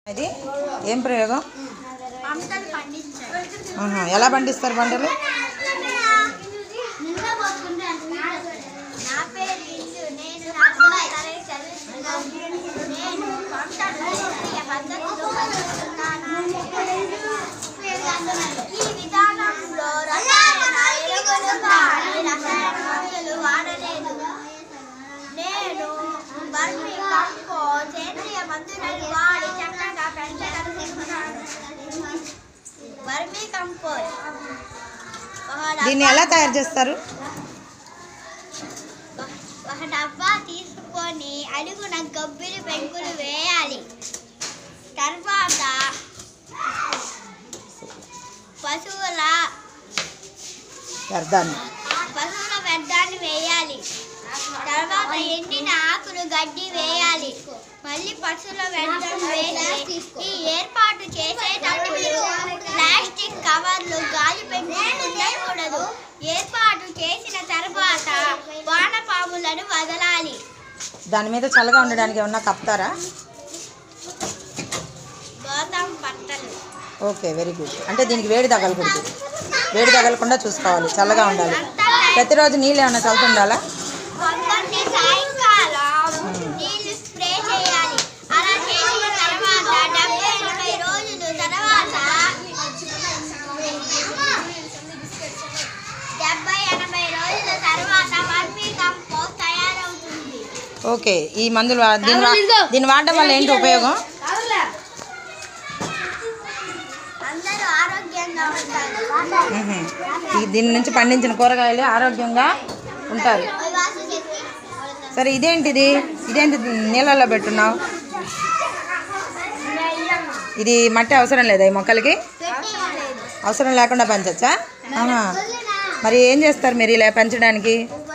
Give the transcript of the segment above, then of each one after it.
ఇది ఏం ప్రయోగం పంటలు పండించారు ఆహా, ఎలా పండిస్తారు పంటలు నా పేరు ఇందు నేను నాలుగవ తరగతి చదువుతున్నాను నేను పంటలు సేంద్రియ పద్ధతిలో పండిస్తున్నాను ఈ విధానంలో రసాయన ఎరువులు కానీ రసాయన మందులు వాడలేదు నేను వర్మి కంపో సేంద్రియ మందులను వాడి చక్కగా పెంచగలుగుతున్నాను వర్మి కంపోస్ట్ దీన్ని ఎలా తయారు చేస్తారు ఒక డబ్బా తీసుకొని అడుగున గబ్బిలి పెంకులు వేయాలి తర్వాత పశువుల వ్యర్థాన్ని పశువుల వ్యర్థాన్ని వేయాలి తర్వాత ఎండిన ఆకులు గడ్డి వేయాలి మళ్ళీ పశువుల వ్యర్థం వేసి ఈ ఏర్పాటు చేసేటప్పుడు ప్లాస్టిక్ కవర్లు గాలి పెంకులు ఉండకూడదు ఏర్పాటు చేసిన తర్వాత వానపాములను వదలాలి దాని మీద చల్లగా ఉండడానికి ఏమన్నా కప్తారా గోతం పంటలు ఓకే వెరీ గుడ్ అంటే దీనికి వేడి తగలకూడదు వేడి తగలకుండా చూసుకోవాలి చల్లగా ఉండాలి ప్రతిరోజు నీళ్ళు ఏమైనా చల్లుతుండాలా పొద్దున్నే సాయంకాలం నీళ్లు స్ప్రే చేయాలి అలా చేసిన తర్వాత డెబ్బై ఎనభై రోజులు తర్వాత డెబ్బై ఎనభై రోజుల తర్వాత వర్మీ కంపోస్ట్ తయారవుతుంది ఓకే ఈ మందులు వా- దీన్ని వా- దీన్ని వాడడం వల్ల ఏంటి ఉపయోగం అందరూ ఆరోగ్యంగా ఉంటారు మ్హూ. ఈ దీని నుంచి పండించిన కూరగాయలు ఆరోగ్యంగా ఉంటారు సరే ఇదేంటిది ఇదేంటి నీళ్ళల్లో పెట్టున్నావు ఇది మట్టి అవసరం లేదా ఈ మొక్కలకి అవసరం లేకుండా పెంచచ్చా ఆహా. మరి ఏం చేస్తారు మీరు ఇలా పెంచడానికి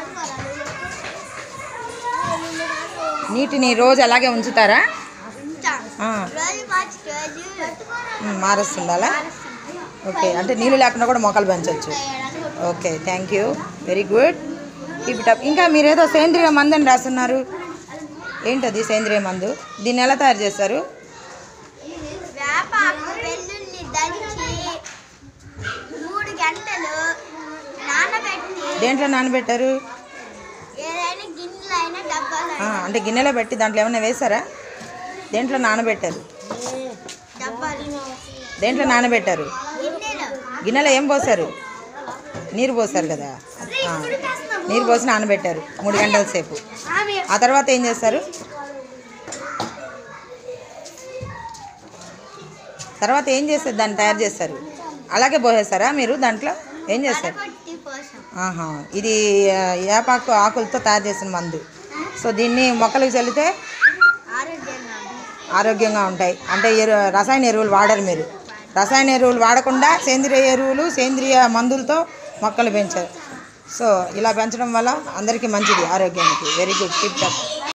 నీటిని రోజు అలాగే ఉంచుతారా ఆ. రోజు మార్చి రోజు మ్, మారుస్తుందా అలా? ఓకే అంటే నీళ్ళు లేకుండా కూడా మొక్కలు పెంచవచ్చు okay thank you very good keep it up ఇంకా మీరు ఏదో సేంద్రియ మందు అని రాస్తున్నారు ఏంటది సేంద్రియ మందు దీన్ని ఎలా తయారు చేస్తారు వేపాకు వెల్లుల్లి దంచి మూడు గంటలు నానబెట్టి దేంట్లో నానబెట్టారు ఏదైనా గిన్నెలు అయినా డబ్బాలు ఆ, అంటే గిన్నెలో పెట్టి దాంట్లో ఏమైనా వేసారా దేంట్లో నానబెట్టారు డబ్బాలు దేంట్లో నానబెట్టారు గిన్నెలు గిన్నెలో ఏం పోసారు నీరు పోసారు కదా ఆ, నీరు పోసి నానబెట్టారు మూడు గంటల సేపు ఆ తర్వాత ఏం చేస్తారు తర్వాత ఏం చేస్తారు దాన్ని తయారు చేస్తారు అలాగే పోసేస్తారా మీరు దాంట్లో ఏం చేస్తారు వడగొట్టి కోసం ఆహా ఇది ఆ, వేపాకు ఆకులతో తయారు చేసిన మందు సో దీన్ని మొక్కలకు చల్లితే ఆరోగ్యంగా ఉంటుంది. ఆరోగ్యంగా ఉంటాయి అంటే ఎరు రసాయన ఎరువులు వాడరు మీరు రసాయన ఎరువులు వాడకుండా సేంద్రియ ఎరువులు సేంద్రియ మందులతో మొక్కలు పెంచారు సో ఇలా పెంచడం వల్ల అందరికీ మంచిది ఆరోగ్యానికి వెరీ గుడ్ టిప్ టాప్